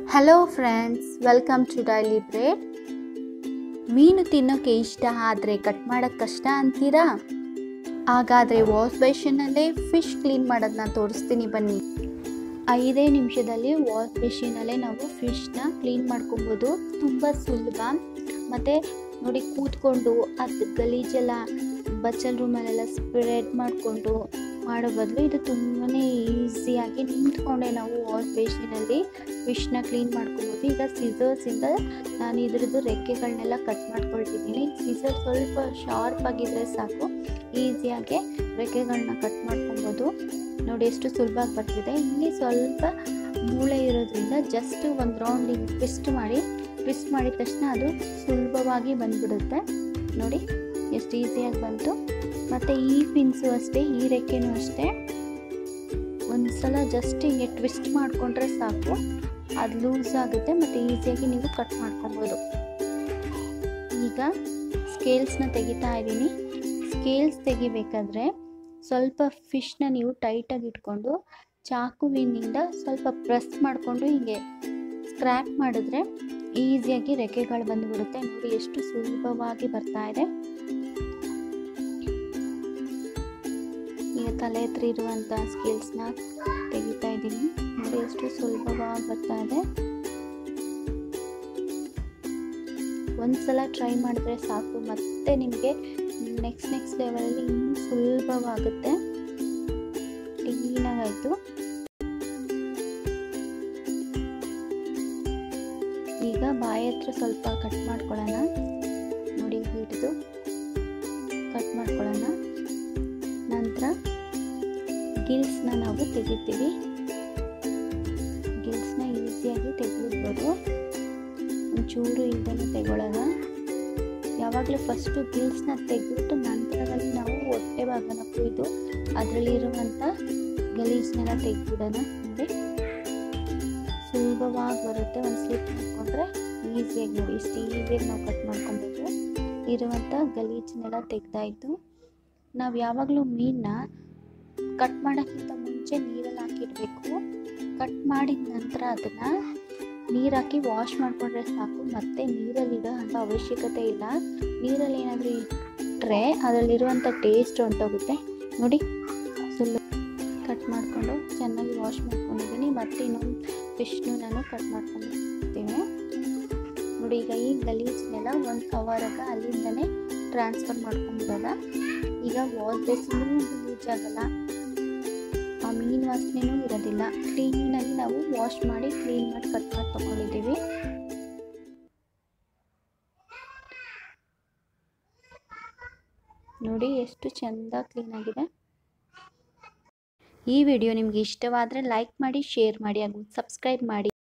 hello friends welcome to daily bread ಮೀನು ತಿನ್ನೋಕ್ಕೆ ಇಷ್ಟ ಆದರೆ ಕಟ್ ಮಾಡೋಕ್ಕೆ ಕಷ್ಟ ಅಂತೀರಾ ಹಾಗಾದರೆ ವಾಶ್ ಬೇಷನ್ನಲ್ಲೇ ಫಿಶ್ ಕ್ಲೀನ್ ಮಾಡೋದನ್ನ ತೋರಿಸ್ತೀನಿ ಬನ್ನಿ ಐದೇ ನಿಮಿಷದಲ್ಲಿ ವಾಶ್ ಬೇಷನ್ನಲ್ಲೇ ನಾವು ಫಿಶ್ನ ಕ್ಲೀನ್ ಮಾಡ್ಕೊಬೋದು ತುಂಬ ಸುಲಭ ಮತ್ತು ನೋಡಿ ಕೂತ್ಕೊಂಡು ಅದು ಗಲೀಜೆಲ್ಲ ಬಚ್ಚಲ್ ರೂಮಲ್ಲೆಲ್ಲ ಸ್ಪ್ರೆಡ್ ಮಾಡಿಕೊಂಡು ಮಾಡೋ ಬದಲು ಇದು ತುಂಬಾ ಈಸಿಯಾಗಿ ನಿಂತ್ಕೊಂಡೆ ನಾವು ವಾಶ್ ಬೇಸಿನಲ್ಲಿ ಫಿಶ್ನ ಕ್ಲೀನ್ ಮಾಡ್ಕೊಬೋದು ಈಗ ಸಿಸರ್ಸಿಂದ ನಾನು ಇದ್ರದ್ದು ರೆಕ್ಕೆಗಳನ್ನೆಲ್ಲ ಕಟ್ ಮಾಡ್ಕೊಳ್ತಿದ್ದೀನಿ ಸಿಸರ್ ಸ್ವಲ್ಪ ಶಾರ್ಪ್ ಆಗಿದ್ರೆ ಸಾಕು ಈಸಿಯಾಗಿ ರೆಕ್ಕೆಗಳನ್ನ ಕಟ್ ಮಾಡ್ಕೊಬೋದು ನೋಡಿ ಎಷ್ಟು ಸುಲಭವಾಗಿ ಬರ್ತಿದೆ ಇಲ್ಲಿ ಸ್ವಲ್ಪ ಮೂಳೆ ಇರೋದ್ರಿಂದ ಜಸ್ಟ್ ಒಂದು ರೌಂಡ್ ಹಿಂಗೆ ಟ್ವಿಸ್ಟ್ ಮಾಡಿ ಟ್ವಿಸ್ಟ್ ಮಾಡಿದ ತಕ್ಷಣ ಅದು ಸುಲಭವಾಗಿ ಬಂದ್ಬಿಡುತ್ತೆ ನೋಡಿ ಎಷ್ಟು ಈಸಿಯಾಗಿ ಬಂತು ಮತ್ತು ಈ ಪಿನ್ಸು ಅಷ್ಟೇ ಈ ರೆಕ್ಕೆನೂ ಅಷ್ಟೇ ಒಂದು ಸಲ ಜಸ್ಟ್ ಹಿಂಗೆ ಟ್ವಿಸ್ಟ್ ಮಾಡಿಕೊಂಡ್ರೆ ಸಾಕು ಅದು ಲೂಸ್ ಆಗುತ್ತೆ ಮತ್ತು ಈಸಿಯಾಗಿ ನೀವು ಕಟ್ ಮಾಡ್ಕೊಬೋದು ಈಗ ಸ್ಕೇಲ್ಸ್ನ ತೆಗಿತಾ ಇದ್ದೀನಿ ಸ್ಕೇಲ್ಸ್ ತೆಗಿಬೇಕಾದ್ರೆ ಸ್ವಲ್ಪ ಫಿಶ್ನ ನೀವು ಟೈಟಾಗಿ ಇಟ್ಕೊಂಡು ಚಾಕುವಿನಿಂದ ಸ್ವಲ್ಪ ಪ್ರೆಸ್ ಮಾಡಿಕೊಂಡು ಹೀಗೆ ಸ್ಕ್ರ್ಯಾಪ್ ಮಾಡಿದ್ರೆ ಈಸಿಯಾಗಿ ರೆಕ್ಕೆಗಳು ಬಂದುಬಿಡುತ್ತೆ ನೋಡಿ ಎಷ್ಟು ಸುಲಭವಾಗಿ ಬರ್ತಾ ಇದೆ ಈಗ ತಲೆ ಹತ್ರ ಇರುವಂಥ ಸ್ಕಿಲ್ಸ್ನ ತೆಗಿತಾ ಇದ್ದೀನಿ ನೋಡಿ ಎಷ್ಟು ಸುಲಭವಾಗಿ ಬರ್ತಾ ಇದೆ ಒಂದ್ಸಲ ಟ್ರೈ ಮಾಡಿದ್ರೆ ಸಾಕು ಮತ್ತೆ ನಿಮಗೆ ನೆಕ್ಸ್ಟ್ ನೆಕ್ಸ್ಟ್ ಲೆವೆಲಲ್ಲಿ ಇನ್ನೂ ಸುಲಭವಾಗುತ್ತೆ ಕ್ಲೀನಾಗಾಯಿತು ಈಗ ಬಾಯಿ ಹತ್ರ ಸ್ವಲ್ಪ ಕಟ್ ಮಾಡ್ಕೊಳ್ಳೋಣ ನೋಡಿ ಹಿಡಿದು ಕಟ್ ಮಾಡ್ಕೊಳ್ಳೋಣ ನಂತರ ಗಿಲ್ಸ್ನ ನಾವು ತೆಗಿತೀವಿ ಗಿಲ್ಸ್ನ ಈಸಿಯಾಗಿ ತೆಗೆದ್ಬೋದು ಒಂಚೂರು ಇಲ್ದೇ ತೆಗೊಳ್ಳೋಣ ಯಾವಾಗಲೂ ಫಸ್ಟು ಗಿಲ್ಸ್ನ ತೆಗೆದ್ಬಿಟ್ಟು ನಂತರದಲ್ಲಿ ನಾವು ಹೊಟ್ಟೆ ಭಾಗನ ಕೊಯ್ದು ಅದರಲ್ಲಿರುವಂಥ ಗಲೀಜನ್ನೆಲ್ಲ ತೆಗೆದ್ಬಿಡೋಣ ನೋಡಿ ಸುಲಭವಾಗಿ ಬರುತ್ತೆ ಒಂದು ಸ್ಲಿಪ್ ಮಾಡಿಕೊಂಡ್ರೆ ಈಸಿಯಾಗಿ ನೋಡಿ ಇಷ್ಟು ಈಸಿಯಾಗಿ ನಾವು ಕಟ್ ಮಾಡ್ಕೊಬೋದು ಇರುವಂಥ ಗಲೀಜನ್ನೆಲ್ಲ ತೆಗ್ದಾಯಿತು ನಾವು ಯಾವಾಗಲೂ ಮೀನನ್ನ ಕಟ್ ಮಾಡೋಕ್ಕಿಂತ ಮುಂಚೆ ನೀರಲ್ಲಿ ಹಾಕಿಡಬೇಕು ಕಟ್ ಮಾಡಿದ ನಂತರ ಅದನ್ನು ನೀರು ಹಾಕಿ ವಾಶ್ ಮಾಡಿಕೊಂಡ್ರೆ ಸಾಕು ಮತ್ತೆ ನೀರಲ್ಲಿ ಇಡೋ ಅಂಥ ಅವಶ್ಯಕತೆ ಇಲ್ಲ ನೀರಲ್ಲಿ ಏನಾದರೂ ಇಟ್ಟರೆ ಅದರಲ್ಲಿರುವಂಥ ಟೇಸ್ಟ್ ಹೊಂಟೋಗುತ್ತೆ ನೋಡಿ ಸುಲ್ಲ ಕಟ್ ಮಾಡಿಕೊಂಡು ಚೆನ್ನಾಗಿ ವಾಶ್ ಮಾಡ್ಕೊಂಡಿದ್ದೀನಿ ಮತ್ತೆ ಇನ್ನೊಂದು ಫಿಶ್ನು ನಾನು ಕಟ್ ಮಾಡ್ಕೊಂಡಿರ್ತೀನಿ ನೋಡಿ ಈಗ ಈ ಗಲೀಜನ್ನೆಲ್ಲ ಒಂದು ಕವರಾಗ ಅಲ್ಲಿಂದನೇ ಟ್ರಾನ್ಸ್ಫರ್ ಮಾಡ್ಕೊಂಡ್ಬಿಡೋದ ಈಗ ವಾಶ್ ಬೇಸಿನೂ ಗಲೀಜ್ ಆಗಲ್ಲ ಆ ಮೀನು ವಾಸನೆನೂ ಇರೋದಿಲ್ಲ ಕ್ಲೀನಾಗಿ ನಾವು ವಾಶ್ ಮಾಡಿ ಕ್ಲೀನ್ ಮಾಡಿ ಕಟ್ ಮಾಡಿ ತೊಗೊಂಡಿದ್ದೀವಿ ನೋಡಿ ಎಷ್ಟು ಚೆಂದ ಕ್ಲೀನಾಗಿದೆ ಈ ವಿಡಿಯೋ ನಿಮಗೆ ಇಷ್ಟವಾದರೆ ಲೈಕ್ ಮಾಡಿ ಶೇರ್ ಮಾಡಿ ಹಾಗೂ ಸಬ್ಸ್ಕ್ರೈಬ್ ಮಾಡಿ